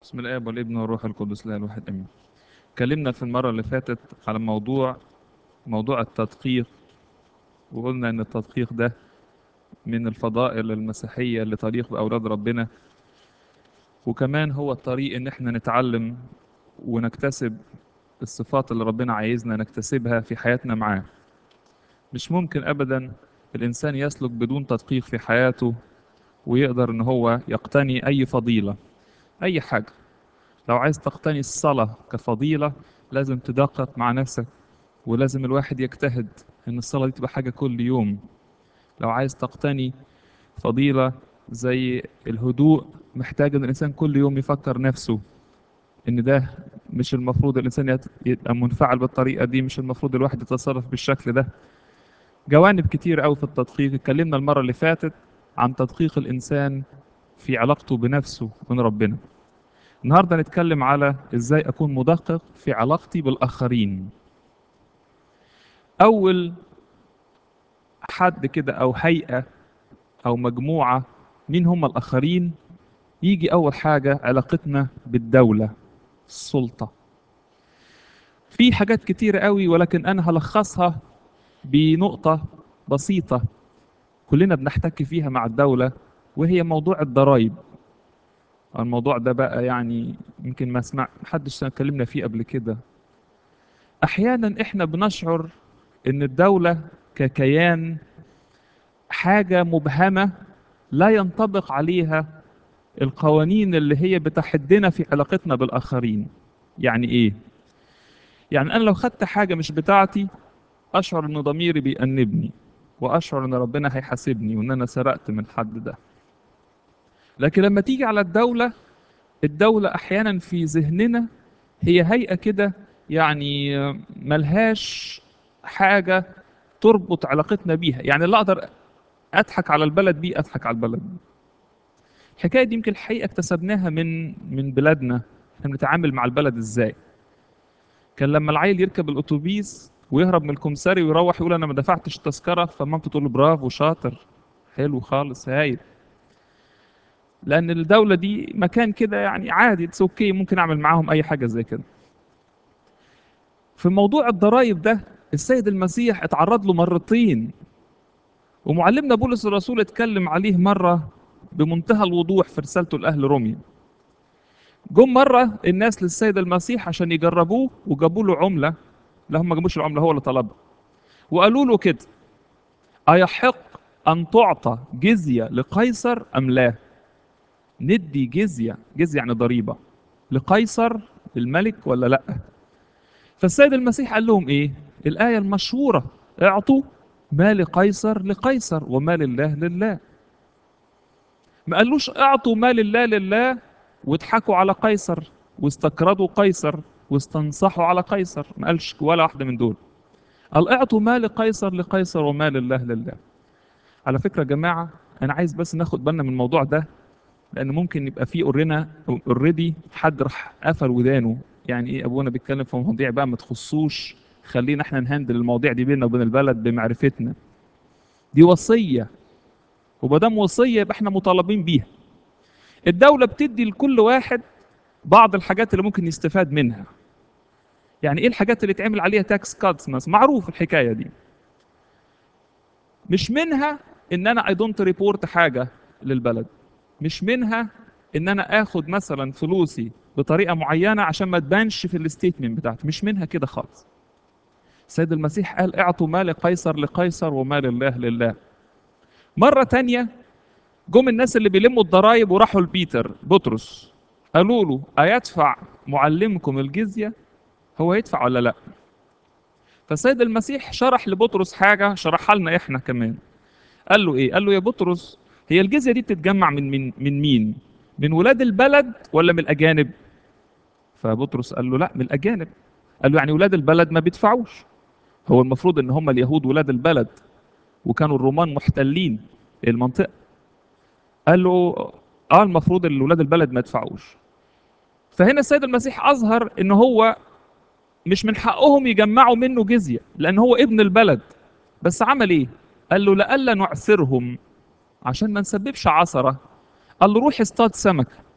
بسم الآب والابن والروح القدس لا الواحد امين اتكلمنا في المرة اللي فاتت على موضوع موضوع التدقيق وقلنا ان التدقيق ده من الفضائل المسيحية اللي تليق بأولاد ربنا وكمان هو الطريق ان احنا نتعلم ونكتسب الصفات اللي ربنا عايزنا نكتسبها في حياتنا معاه مش ممكن ابدا الانسان يسلك بدون تدقيق في حياته ويقدر ان هو يقتني اي فضيلة اي حاجة لو عايز تقتني الصلاة كفضيلة لازم تدقق مع نفسك ولازم الواحد يجتهد ان الصلاة دي تبقى حاجة كل يوم لو عايز تقتني فضيلة زي الهدوء محتاج ان الانسان كل يوم يفكر نفسه ان ده مش المفروض الانسان يت- يبقى منفعل بالطريقة دي مش المفروض الواحد يتصرف بالشكل ده جوانب كتير قوي في التدقيق اتكلمنا المرة اللي فاتت عن تدقيق الانسان في علاقته بنفسه وبين ربنا النهارده نتكلم على ازاي اكون مدقق في علاقتي بالاخرين اول حد كده او هيئة او مجموعة مين هم الاخرين يجي اول حاجة علاقتنا بالدولة السلطة في حاجات كتيرة قوي ولكن انا هلخصها بنقطة بسيطة كلنا بنحتك فيها مع الدولة وهي موضوع الضرائب الموضوع ده بقى يعني يمكن ما اسمع محدش اتكلمنا فيه قبل كده احيانا احنا بنشعر ان الدولة ككيان حاجة مبهمة لا ينطبق عليها القوانين اللي هي بتحدنا في علاقتنا بالآخرين يعني ايه يعني انا لو خدت حاجة مش بتاعتي اشعر ان ضميري بيأنبني واشعر ان ربنا هيحاسبني وان انا سرقت من حد ده لكن لما تيجي على الدولة الدولة احيانا في ذهننا هي هيئة كده يعني ملهاش حاجة تربط علاقتنا بيها يعني لا اقدر اضحك على البلد دي اضحك على البلد دي الحكايه دي يمكن الحقيقه اكتسبناها من من بلادنا احنا بنتعامل مع البلد ازاي كان لما العيل يركب الاتوبيس ويهرب من الكمساري ويروح يقول انا ما دفعتش التذكره فمامته تقول له برافو شاطر حلو خالص هايل لان الدوله دي مكان كده يعني عادي اتس اوكي ممكن اعمل معاهم اي حاجه زي كده في موضوع الضرائب ده السيد المسيح اتعرض له مرتين ومعلمنا بولس الرسول اتكلم عليه مرة بمنتهى الوضوح في رسالته لأهل روميا جم مرة الناس للسيد المسيح عشان يجربوه وجابوا له عملة لا هم ما جابوش العملة هو اللي طلبها وقالوا له كده أيحق أن تعطى جزية لقيصر أم لا ندي جزية جزية يعني ضريبة لقيصر الملك ولا لا فالسيد المسيح قال لهم ايه الآية المشهورة اعطوا ما لقيصر لقيصر وما لله لله ما قالوش اعطوا ما لله لله واضحكوا على قيصر واستكردوا قيصر واستنصحوا على قيصر ما قالش ولا واحدة من دول قال اعطوا ما لقيصر لقيصر وما لله لله على فكرة يا جماعة أنا عايز بس ناخد بالنا من الموضوع ده لأن ممكن يبقى فيه اورينا اوريدي حد راح قفل ودانه يعني إيه أبونا بيتكلم في مواضيع بقى ما تخصوش خلينا احنا نهندل المواضيع دي بيننا وبين البلد بمعرفتنا دي وصية ومادام وصية يبقى احنا مطالبين بيها الدولة بتدي لكل واحد بعض الحاجات اللي ممكن يستفاد منها يعني ايه الحاجات اللي تعمل عليها تاكس كاتس مثلا معروف الحكاية دي مش منها ان انا اي دونت ريبورت حاجة للبلد مش منها ان انا اخد مثلا فلوسي بطريقة معينة عشان ما تبانش في الستيتمنت بتاعتي مش منها كده خالص السيد المسيح قال اعطوا ما لقيصر لقيصر وما لله لله مرة تانية جم الناس اللي بيلموا الضرايب وراحوا لبيتر بطرس قالوا له أيدفع معلمكم الجزية هو يدفع ولا لا فالسيد المسيح شرح لبطرس حاجة شرحها لنا احنا كمان قال له ايه قال له يا بطرس هي الجزية دي بتتجمع من من من مين من ولاد البلد ولا من الأجانب فبطرس قال له لا من الأجانب قال له يعني ولاد البلد ما بيدفعوش هو المفروض ان هم اليهود ولاد البلد وكانوا الرومان محتلين المنطقه قال له اه المفروض ان ولاد البلد ما يدفعوش فهنا السيد المسيح اظهر ان هو مش من حقهم يجمعوا منه جزيه لان هو ابن البلد بس عمل ايه قال له لئلا نعثرهم عشان ما نسببش عثره قال له روح اصطاد سمكه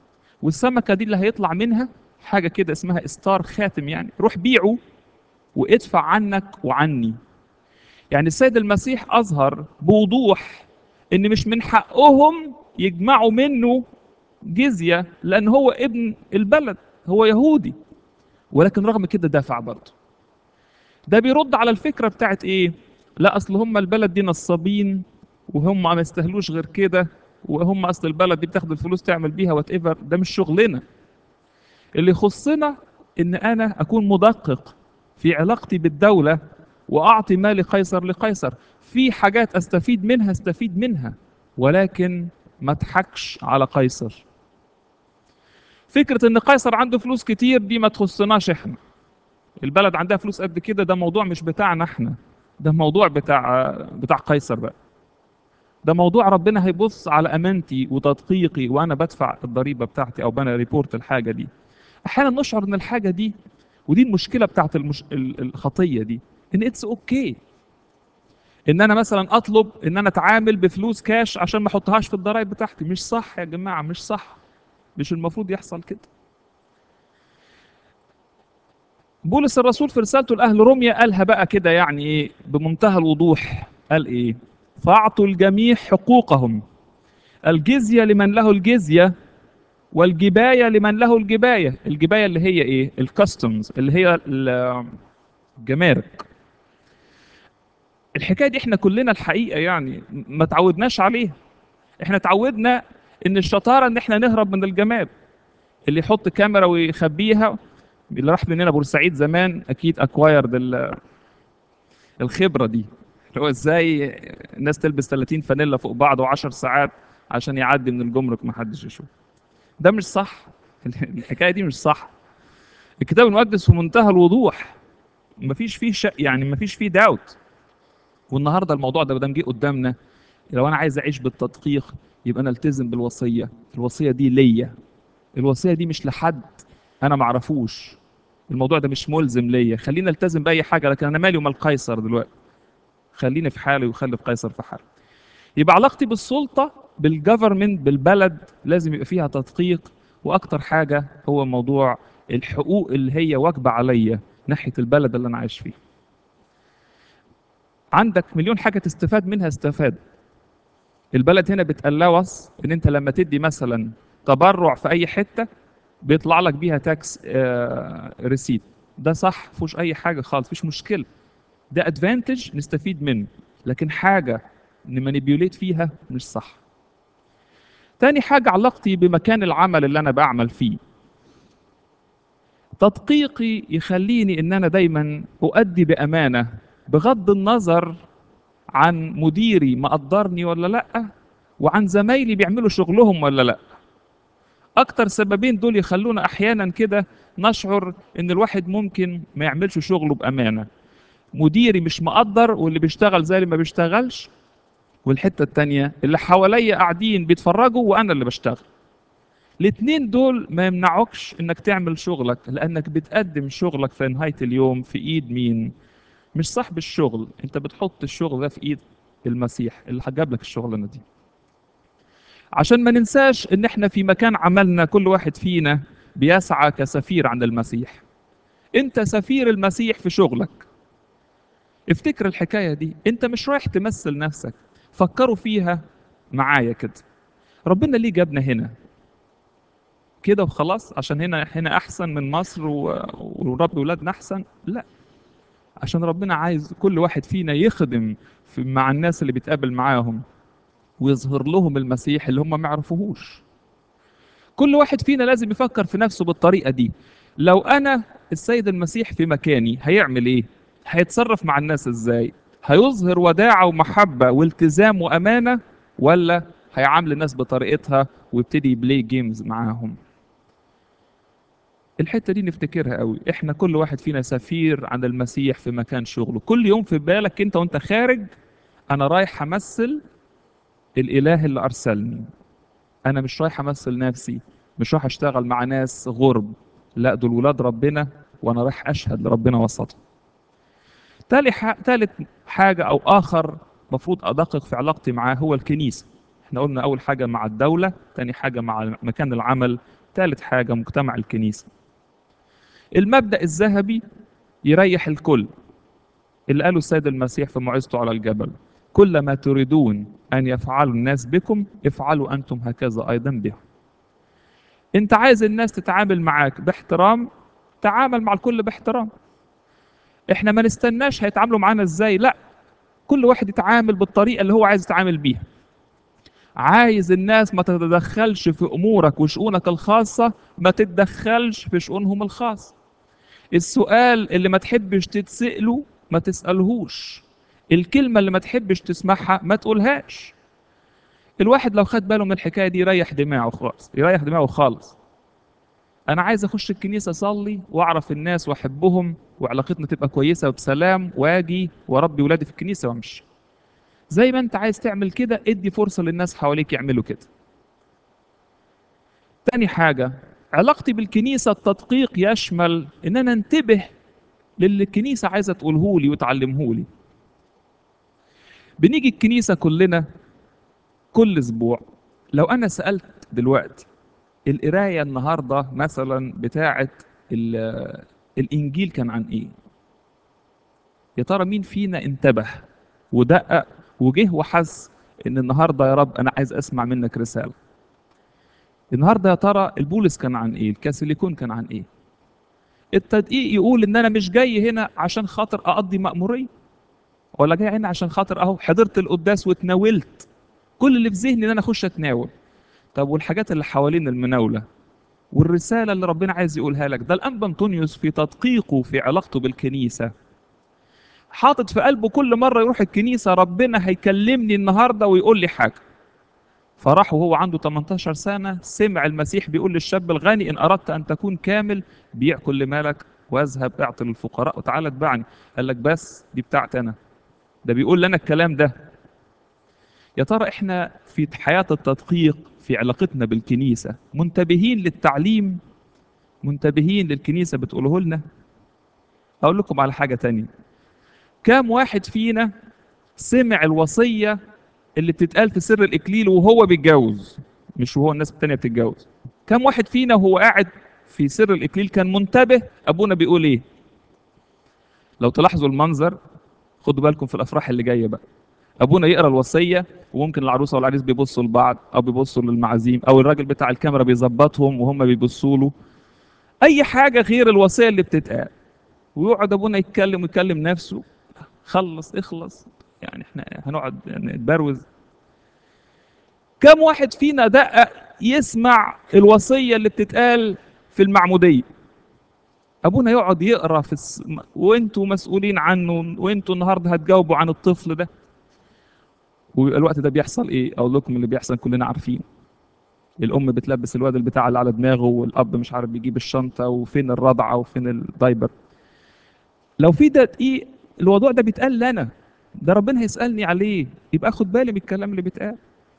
والسمكه دي اللي هيطلع منها حاجه كده اسمها استار خاتم يعني روح بيعه وادفع عنك وعني يعني السيد المسيح اظهر بوضوح ان مش من حقهم يجمعوا منه جزيه لان هو ابن البلد هو يهودي ولكن رغم كده دافع برضه ده بيرد على الفكره بتاعت ايه لا اصل هم البلد دي نصابين وهم ما يستاهلوش غير كده وهم اصل البلد دي بتاخد الفلوس تعمل بيها وات ايفر ده مش شغلنا اللي يخصنا ان انا اكون مدقق في علاقتي بالدوله واعطي ما لقيصر لقيصر في حاجات استفيد منها استفيد منها ولكن ما اضحكش على قيصر فكره ان قيصر عنده فلوس كتير دي ما تخصناش احنا البلد عندها فلوس قد كده ده موضوع مش بتاعنا احنا ده موضوع بتاع بتاع قيصر بقى ده موضوع ربنا هيبص على امانتي وتدقيقي وانا بدفع الضريبه بتاعتي او بنا ريبورت الحاجه دي احيانا نشعر ان الحاجه دي ودي المشكله بتاعت المش... الخطيه دي ان اتس اوكي okay. ان انا مثلا اطلب ان انا اتعامل بفلوس كاش عشان ما احطهاش في الضرائب بتاعتي مش صح يا جماعه مش صح مش المفروض يحصل كده بولس الرسول في رسالته لاهل روميا قالها بقى كده يعني ايه بمنتهى الوضوح قال ايه فاعطوا الجميع حقوقهم الجزيه لمن له الجزيه والجبايه لمن له الجبايه الجبايه اللي هي ايه الكاستمز اللي هي الجمارك الحكايه دي احنا كلنا الحقيقه يعني ما تعودناش عليها احنا تعودنا ان الشطاره ان احنا نهرب من الجمال اللي يحط كاميرا ويخبيها اللي راح مننا بورسعيد زمان اكيد اكوايرد الخبره دي اللي هو ازاي الناس تلبس 30 فانيلا فوق بعض و10 ساعات عشان يعدي من الجمرك ما حدش يشوف ده مش صح الحكايه دي مش صح الكتاب المقدس في منتهى الوضوح مفيش فيه شك يعني مفيش فيه داوت والنهارده الموضوع ده بدل جه قدامنا لو انا عايز اعيش بالتدقيق يبقى انا التزم بالوصيه الوصيه دي ليا الوصيه دي مش لحد انا ما اعرفوش الموضوع ده مش ملزم ليا خلينا التزم باي حاجه لكن انا مالي ومال قيصر دلوقتي خليني في حالي وخلي قيصر في حاله يبقى علاقتي بالسلطه بالجفرمنت بالبلد لازم يبقى فيها تدقيق واكتر حاجه هو موضوع الحقوق اللي هي واجبه عليا ناحيه البلد اللي انا عايش فيه عندك مليون حاجه تستفاد منها استفاد البلد هنا بتقلوص ان انت لما تدي مثلا تبرع في اي حته بيطلع لك بيها تاكس آه ريسيت ده صح مفيهوش اي حاجه خالص مفيش مشكله ده ادفانتج نستفيد منه لكن حاجه نمانيبيوليت فيها مش صح تاني حاجة علاقتي بمكان العمل اللي أنا بعمل فيه تدقيقي يخليني إن أنا دايما أؤدي بأمانة بغض النظر عن مديري مقدرني ولا لأ وعن زمايلي بيعملوا شغلهم ولا لأ أكتر سببين دول يخلونا أحيانا كده نشعر إن الواحد ممكن ما يعملش شغله بأمانة مديري مش مقدر واللي بيشتغل زي اللي ما بيشتغلش والحتة التانية اللي حواليا قاعدين بيتفرجوا وأنا اللي بشتغل الاتنين دول ما يمنعوكش انك تعمل شغلك لانك بتقدم شغلك في نهاية اليوم في ايد مين مش صاحب الشغل انت بتحط الشغل ده في ايد المسيح اللي هجاب لك الشغلانة دي عشان ما ننساش ان احنا في مكان عملنا كل واحد فينا بيسعى كسفير عند المسيح انت سفير المسيح في شغلك افتكر الحكاية دي انت مش رايح تمثل نفسك فكروا فيها معايا كده ربنا ليه جابنا هنا كده وخلاص عشان هنا هنا احسن من مصر و... ورب ولادنا احسن لا عشان ربنا عايز كل واحد فينا يخدم في مع الناس اللي بيتقابل معاهم ويظهر لهم المسيح اللي هم ما يعرفوهوش كل واحد فينا لازم يفكر في نفسه بالطريقه دي لو انا السيد المسيح في مكاني هيعمل ايه هيتصرف مع الناس ازاي هيظهر وداعة ومحبة والتزام وأمانة ولا هيعامل الناس بطريقتها ويبتدي يبلاي جيمز معاهم الحتة دي نفتكرها قوي احنا كل واحد فينا سفير عن المسيح في مكان شغله كل يوم في بالك انت وانت خارج انا رايح امثل الاله اللي ارسلني انا مش رايح امثل نفسي مش رايح اشتغل مع ناس غرب لا دول ولاد ربنا وانا رايح اشهد لربنا وسطهم ثالث حاجة أو آخر مفروض أدقق في علاقتي معاه هو الكنيسة احنا قلنا أول حاجة مع الدولة تاني حاجة مع مكان العمل ثالث حاجة مجتمع الكنيسة المبدأ الذهبي يريح الكل اللي قاله السيد المسيح في موعظته على الجبل كل ما تريدون أن يفعلوا الناس بكم افعلوا أنتم هكذا أيضا بهم أنت عايز الناس تتعامل معاك باحترام تعامل مع الكل باحترام احنا ما نستناش هيتعاملوا معانا ازاي لا كل واحد يتعامل بالطريقة اللي هو عايز يتعامل بيها عايز الناس ما تتدخلش في امورك وشؤونك الخاصة ما تتدخلش في شؤونهم الخاصة السؤال اللي ما تحبش تتسأله ما تسألهوش الكلمة اللي ما تحبش تسمعها ما تقولهاش الواحد لو خد باله من الحكاية دي يريح دماغه خالص يريح دماغه خالص انا عايز اخش الكنيسة اصلي واعرف الناس واحبهم وعلاقتنا تبقى كويسة وبسلام واجي واربي ولادي في الكنيسة وامشي زي ما انت عايز تعمل كده ادي فرصة للناس حواليك يعملوا كده تاني حاجة علاقتي بالكنيسة التدقيق يشمل ان انا انتبه للي الكنيسة عايزة تقوله لي وتعلمه لي بنيجي الكنيسة كلنا كل اسبوع لو انا سألت دلوقتي القراية النهاردة مثلا بتاعة ال- الانجيل كان عن ايه يا ترى مين فينا انتبه ودقق وجه وحس ان النهارده يا رب انا عايز اسمع منك رساله النهارده يا ترى البولس كان عن ايه الكاثوليكون كان عن ايه التدقيق يقول ان انا مش جاي هنا عشان خاطر اقضي مأمورية ولا جاي هنا عشان خاطر اهو حضرت القداس واتناولت كل اللي في ذهني ان انا اخش اتناول طب والحاجات اللي حوالين المناولة والرسالة اللي ربنا عايز يقولها لك ده الأنبا أنطونيوس في تدقيقه في علاقته بالكنيسة حاطط في قلبه كل مرة يروح الكنيسة ربنا هيكلمني النهاردة ويقول لي حاجة فراح وهو عنده 18 سنة سمع المسيح بيقول للشاب الغني إن أردت أن تكون كامل بيع كل مالك واذهب اعطي للفقراء وتعالى اتبعني قال لك بس دي بتاعتي أنا ده بيقول لنا الكلام ده يا ترى احنا في حياة التدقيق في علاقتنا بالكنيسة منتبهين للتعليم منتبهين للكنيسة بتقوله لنا أقول لكم على حاجة تانية كام واحد فينا سمع الوصية اللي بتتقال في سر الإكليل وهو بيتجوز مش وهو الناس التانية بتتجوز كام واحد فينا وهو قاعد في سر الإكليل كان منتبه أبونا بيقول إيه لو تلاحظوا المنظر خدوا بالكم في الأفراح اللي جاية بقى ابونا يقرا الوصيه وممكن العروسه والعريس بيبصوا لبعض او بيبصوا للمعازيم او الراجل بتاع الكاميرا بيظبطهم وهم بيبصوا له اي حاجه غير الوصيه اللي بتتقال ويقعد ابونا يتكلم ويكلم نفسه خلص اخلص يعني احنا هنقعد يعني نتبروز كم واحد فينا دقق يسمع الوصيه اللي بتتقال في المعموديه ابونا يقعد يقرا في الس... وانتوا مسؤولين عنه وانتوا النهارده هتجاوبوا عن الطفل ده ويبقى الوقت ده بيحصل ايه اقول لكم اللي بيحصل كلنا عارفين الام بتلبس الواد البتاع اللي على دماغه والاب مش عارف بيجيب الشنطه وفين الرضعه وفين الدايبر لو في تدقيق الموضوع ده بيتقال لنا ده ربنا هيسالني عليه يبقى اخد بالي من الكلام اللي بيتقال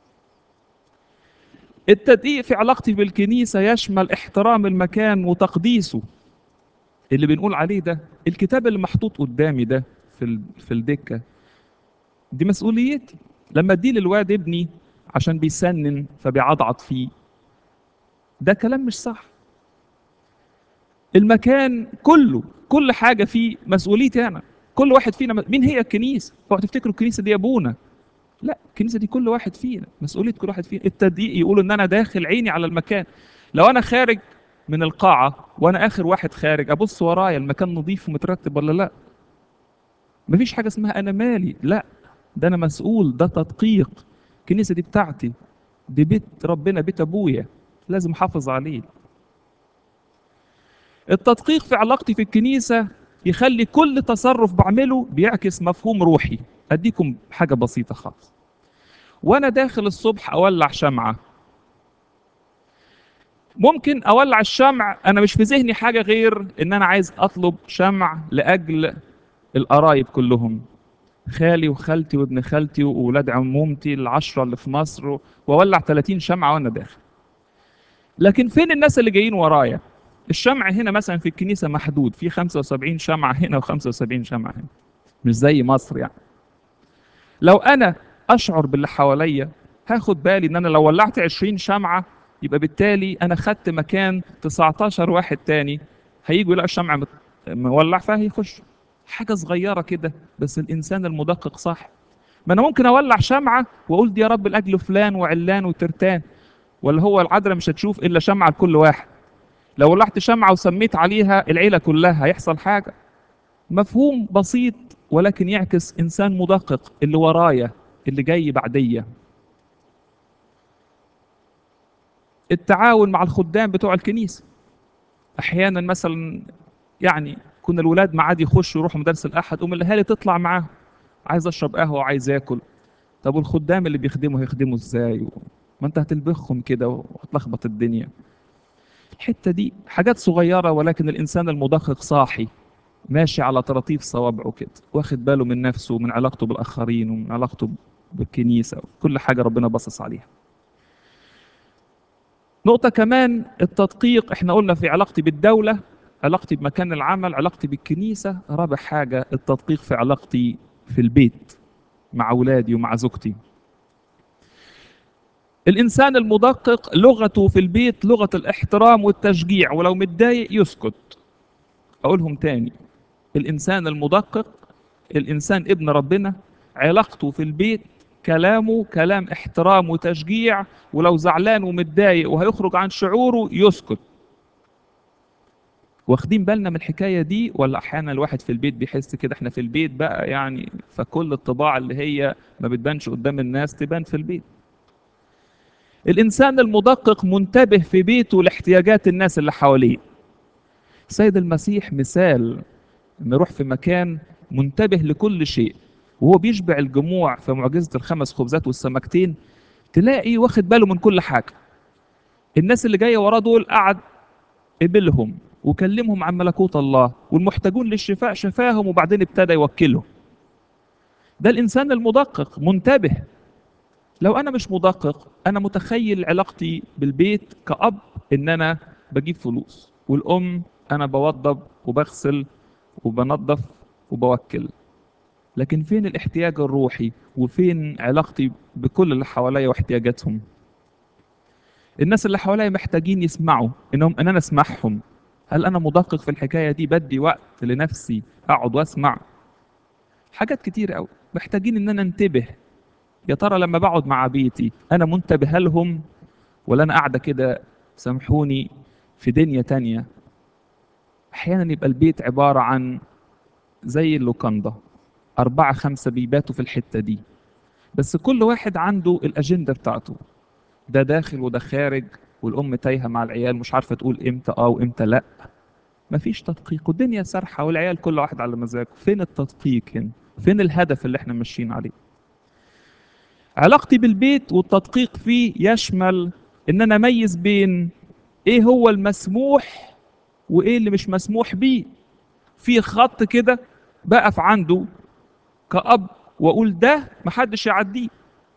التدقيق في علاقتي بالكنيسه يشمل احترام المكان وتقديسه اللي بنقول عليه ده الكتاب اللي محطوط قدامي ده في ال... في الدكه دي مسؤوليتي لما اديه للواد ابني عشان بيسنن فبيعضعض فيه ده كلام مش صح المكان كله كل حاجة فيه مسؤوليتي أنا كل واحد فينا مين هي الكنيسة؟ اوعوا تفتكروا الكنيسة دي أبونا لا الكنيسة دي كل واحد فينا مسؤولية كل واحد فينا التدقيق يقول إن أنا داخل عيني على المكان لو أنا خارج من القاعة وأنا آخر واحد خارج أبص ورايا المكان نظيف ومترتب ولا لا مفيش حاجة اسمها أنا مالي لا ده انا مسؤول ده تدقيق الكنيسه دي بتاعتي دي بيت ربنا بيت ابويا لازم احافظ عليه التدقيق في علاقتي في الكنيسه يخلي كل تصرف بعمله بيعكس مفهوم روحي اديكم حاجه بسيطه خالص وانا داخل الصبح اولع شمعه ممكن اولع الشمع انا مش في ذهني حاجه غير ان انا عايز اطلب شمع لاجل القرايب كلهم خالي وخالتي وابن خالتي واولاد عمومتي العشرة اللي في مصر واولع 30 شمعة وانا داخل لكن فين الناس اللي جايين ورايا الشمع هنا مثلا في الكنيسة محدود في 75 شمعة هنا و75 شمعة هنا مش زي مصر يعني لو انا اشعر باللي حواليا هاخد بالي ان انا لو ولعت 20 شمعة يبقى بالتالي انا خدت مكان 19 واحد تاني هيجوا يلاقوا الشمع مت- مولع فهيخش حاجه صغيره كده بس الانسان المدقق صح ما انا ممكن اولع شمعه واقول دي يا رب لاجل فلان وعلان وترتان ولا هو العذراء مش هتشوف الا شمعه لكل واحد لو ولعت شمعه وسميت عليها العيله كلها هيحصل حاجه مفهوم بسيط ولكن يعكس انسان مدقق اللي ورايا اللي جاي بعديه التعاون مع الخدام بتوع الكنيسه احيانا مثلا يعني كنا الولاد معاد يخشوا يروحوا مدارس الاحد قوم الاهالي تطلع معاهم عايز اشرب قهوه وعايز اكل طب والخدام اللي بيخدموا هيخدموا ازاي ما انت هتلبخهم كده وهتلخبط الدنيا الحته دي حاجات صغيره ولكن الانسان المدقق صاحي ماشي على طراطيف صوابعه كده واخد باله من نفسه ومن علاقته بالاخرين ومن علاقته بالكنيسه كل حاجه ربنا باصص عليها نقطة كمان التدقيق احنا قلنا في علاقتي بالدولة علاقتي بمكان العمل علاقتي بالكنيسة رابع حاجة التدقيق في علاقتي في البيت مع أولادي ومع زوجتي الإنسان المدقق لغته في البيت لغة الاحترام والتشجيع ولو متضايق يسكت أقولهم تاني الإنسان المدقق الإنسان ابن ربنا علاقته في البيت كلامه كلام احترام وتشجيع ولو زعلان ومتضايق وهيخرج عن شعوره يسكت واخدين بالنا من الحكايه دي ولا احيانا الواحد في البيت بيحس كده احنا في البيت بقى يعني فكل الطباع اللي هي ما بتبانش قدام الناس تبان في البيت الانسان المدقق منتبه في بيته لاحتياجات الناس اللي حواليه السيد المسيح مثال لما يروح في مكان منتبه لكل شيء وهو بيشبع الجموع في معجزة الخمس خبزات والسمكتين تلاقي واخد باله من كل حاجة الناس اللي جاية وراه دول قعد قبلهم وكلمهم عن ملكوت الله والمحتاجون للشفاء شفاهم وبعدين ابتدى يوكلهم ده الإنسان المدقق منتبه لو أنا مش مدقق أنا متخيل علاقتي بالبيت كأب إن أنا بجيب فلوس والأم أنا بوضب وبغسل وبنظف وبوكل لكن فين الاحتياج الروحي وفين علاقتي بكل اللي حواليا واحتياجاتهم الناس اللي حواليا محتاجين يسمعوا انهم ان انا اسمعهم هل انا مدقق في الحكايه دي بدي وقت لنفسي اقعد واسمع حاجات كتير قوي محتاجين ان انا انتبه يا ترى لما بقعد مع بيتي انا منتبه لهم ولا انا قاعده كده سامحوني في دنيا تانية احيانا يبقى البيت عباره عن زي اللوكاندا أربعة خمسة بيباتوا في الحتة دي بس كل واحد عنده الأجندة بتاعته ده داخل وده خارج والأم تايهة مع العيال مش عارفة تقول إمتى آه وإمتى لأ مفيش تدقيق والدنيا سارحة والعيال كل واحد على مزاجه فين التدقيق هنا فين الهدف اللي احنا ماشيين عليه علاقتي بالبيت والتدقيق فيه يشمل ان انا اميز بين ايه هو المسموح وايه اللي مش مسموح بيه في خط كده بقف عنده كأب واقول ده محدش يعديه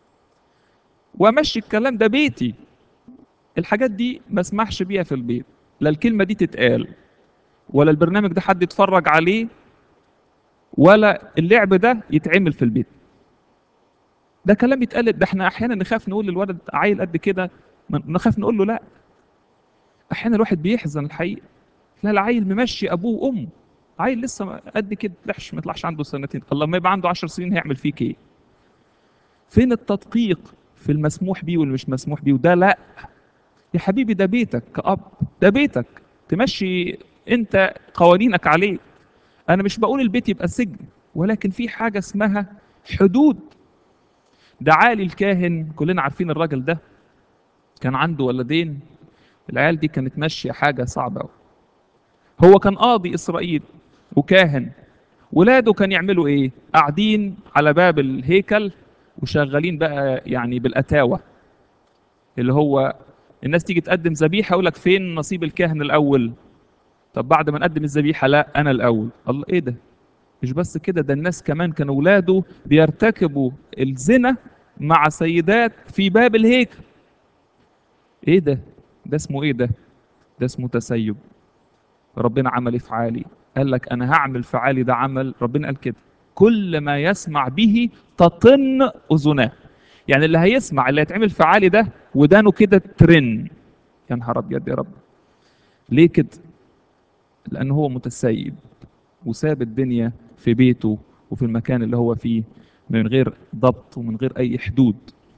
وامشي الكلام ده بيتي الحاجات دي ما اسمحش بيها في البيت لا الكلمه دي تتقال ولا البرنامج ده حد يتفرج عليه ولا اللعب ده يتعمل في البيت ده كلام يتقال ده احنا احيانا نخاف نقول للولد عيل قد كده نخاف نقول له لا احيانا الواحد بيحزن الحقيقه لا العيل ممشي ابوه وامه عيل لسه قد كده طلعش ما يطلعش عنده سنتين الله ما يبقى عنده 10 سنين هيعمل فيك ايه فين التدقيق في المسموح بيه واللي مش مسموح بيه وده لا يا حبيبي ده بيتك كأب ده بيتك تمشي انت قوانينك عليه انا مش بقول البيت يبقى سجن ولكن في حاجة اسمها حدود ده عالي الكاهن كلنا عارفين الراجل ده كان عنده ولدين العيال دي كانت ماشية حاجة صعبة أوي هو كان قاضي إسرائيل وكاهن ولاده كان يعملوا إيه قاعدين على باب الهيكل وشغالين بقى يعني بالأتاوة اللي هو الناس تيجي تقدم ذبيحة يقول لك فين نصيب الكاهن الأول طب بعد ما نقدم الذبيحة لا أنا الأول الله إيه ده مش بس كده ده الناس كمان كانوا ولاده بيرتكبوا الزنا مع سيدات في باب الهيكل ايه ده ده اسمه ايه ده ده اسمه تسيب ربنا عمل ايه في عالي قال لك انا هعمل في عالي ده عمل ربنا قال كده كل ما يسمع به تطن اذناه يعني اللي هيسمع اللي هيتعمل في عالي ده ودانه كده ترن يا نهار ابيض يا رب ليه كده لان هو متسيب وساب الدنيا في بيته وفي المكان اللي هو فيه من غير ضبط ومن غير اي حدود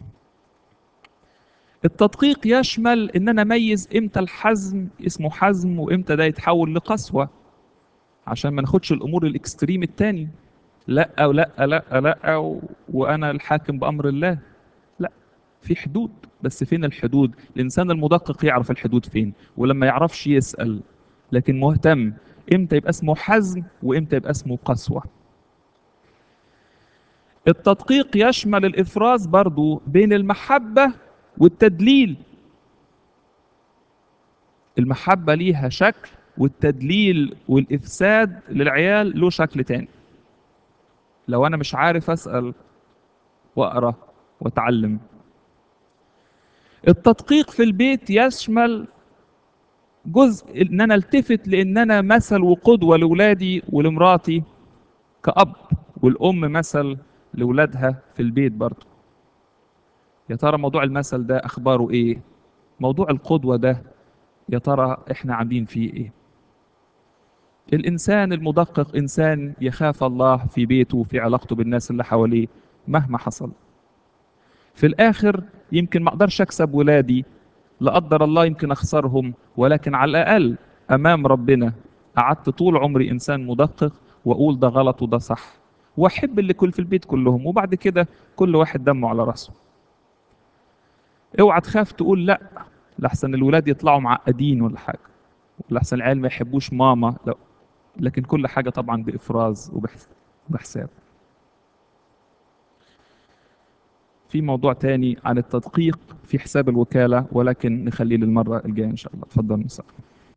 التدقيق يشمل ان انا اميز امتى الحزم اسمه حزم وامتى ده يتحول لقسوه عشان ما ناخدش الامور الاكستريم التاني لا ولا لا لا و... وانا الحاكم بامر الله لا في حدود بس فين الحدود الانسان المدقق يعرف الحدود فين ولما يعرفش يسال لكن مهتم امتى يبقى اسمه حزم وامتى يبقى اسمه قسوه التدقيق يشمل الافراز برضو بين المحبه والتدليل المحبه ليها شكل والتدليل والافساد للعيال له شكل تاني لو انا مش عارف اسال واقرا واتعلم التدقيق في البيت يشمل جزء ان انا التفت لان انا مثل وقدوه لاولادي ولمراتي كاب والام مثل لاولادها في البيت برضه يا ترى موضوع المثل ده اخباره ايه موضوع القدوه ده يا ترى احنا عاملين فيه ايه الانسان المدقق انسان يخاف الله في بيته وفي علاقته بالناس اللي حواليه مهما حصل في الاخر يمكن ما اقدرش اكسب ولادي لا قدر الله يمكن اخسرهم ولكن على الاقل امام ربنا قعدت طول عمري انسان مدقق واقول ده غلط وده صح واحب اللي كل في البيت كلهم وبعد كده كل واحد دمه على راسه اوعى تخاف تقول لا لحسن الولاد يطلعوا معقدين ولا حاجه لحسن العيال ما يحبوش ماما لا لكن كل حاجه طبعا بافراز وبحساب في موضوع تاني عن التدقيق في حساب الوكالة ولكن نخليه للمرة الجاية إن شاء الله تفضل مساء